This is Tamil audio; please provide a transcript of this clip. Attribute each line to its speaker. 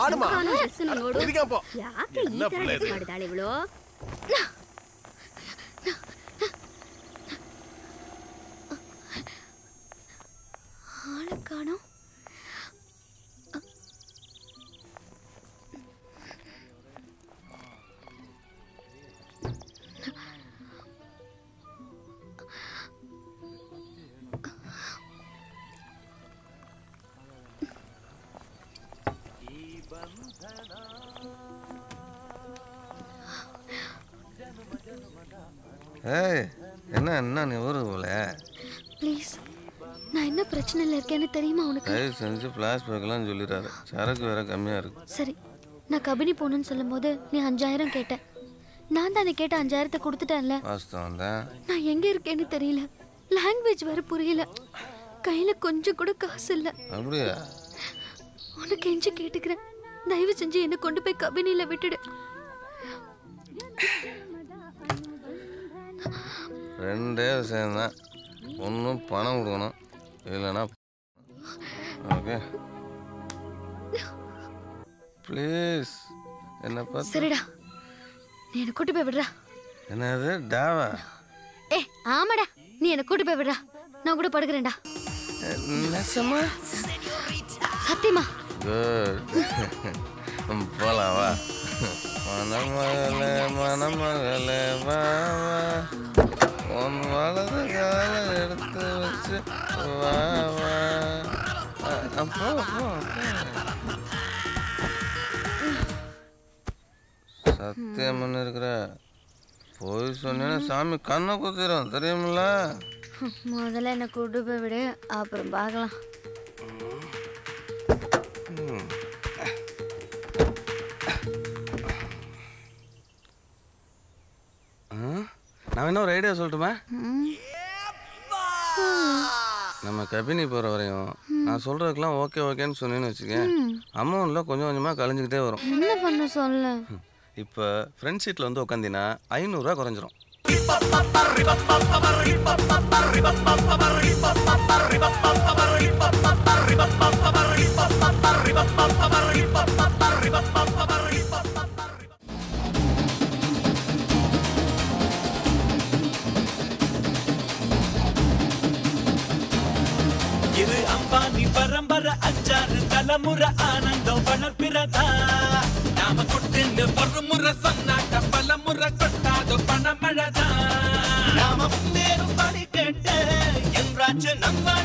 Speaker 1: ಮಾಡುಮ
Speaker 2: ಡ್ರೆಸ್ನ ನೋಡು
Speaker 1: ಇದೀಗಪ್ಪ
Speaker 2: ಯಾಕೆ ಈ ತರ ಡ್ರೆಸ್ ಮಾಡಿದಾಳೆ ಇವಳು
Speaker 3: ஆளை காணோம்
Speaker 4: ஏய் என்ன என்ன நீ ஊருக்கு போல
Speaker 3: ப்ளீஸ் நான் என்ன பிரச்சனையில் இருக்கேன்னு தெரியுமா உனக்கு
Speaker 4: தயவு செஞ்சு ஃப்ளாஷ்பேக்லாம் சொல்லிடாரு சரக்கு வேற கம்மியாக இருக்கு
Speaker 3: சரி நான் கபினி போகணுன்னு சொல்லும்போது நீ அஞ்சாயிரம் கேட்ட நான் தானே கேட்ட அஞ்சாயிரத்தை கொடுத்துட்டேன்ல
Speaker 4: வாஸ்தவம் தான்
Speaker 3: நான் எங்க இருக்கேன்னு தெரியல லாங்குவேஜ் வேற புரியல கையில கொஞ்சம் கூட காசு இல்ல
Speaker 4: அப்படியா
Speaker 3: உனக்கு எஞ்சி கேட்டுக்கிறேன் தயவு செஞ்சு என்ன கொண்டு போய் கபினில விட்டுடு
Speaker 4: ரெண்டே விஷயம் தான் ஒன்றும் பணம் கொடுக்கணும் இல்லைன்னா ஓகே ப்ளீஸ் என்ன பார்த்து
Speaker 3: சரிடா நீ என்ன கூட்டு போய் விடுறா
Speaker 4: என்னது டாவா
Speaker 3: ஏ ஆமாடா நீ என்ன கூட்டு போய் விடுறா நான் கூட படுக்கிறேன்டா
Speaker 4: நெசமா
Speaker 3: சத்தியமா
Speaker 4: குட் போலாம் வா மணமகளே மணமகளே வா வா உன் வலது கால எடுத்து வச்சு வா வா அ- அ, போ போ போ. சத்தியம் பண்ணி இருக்கிற போய் சொன்னேன்னா சாமி கண்ணை குத்திரும் தெரியுமில்ல
Speaker 3: முதல்ல என்ன கூட்டு போய் விடு அப்புறம் பார்க்கலாம்
Speaker 4: நான் என்ன ஒரு ஐடியா சொல்லட்டுமா நம்ம கபினி போகிற வரையும் நான் சொல்கிறதுக்கெல்லாம் ஓகே ஓகேன்னு சொன்னேன்னு வச்சுக்கேன் அமௌண்ட்டில் கொஞ்சம் கொஞ்சமாக கழிஞ்சிக்கிட்டே வரும்
Speaker 3: என்ன பண்ண சொல்ல
Speaker 4: இப்போ ஃப்ரண்ட் சீட்டில் வந்து உட்காந்தினா ஐநூறுரூவா குறைஞ்சிரும்
Speaker 5: இது அம்பானி பரம்பரை அஞ்சாறு தலைமுறை ஆனந்தம் வளர்ப்பிறதா நாம கொட்டுன்னு ஒரு முறை சொன்னாக்க பல முறை கொட்டாத பணமழதா நாம முன்னேறும் படி கேட்டு என்றாச்சு நம்ம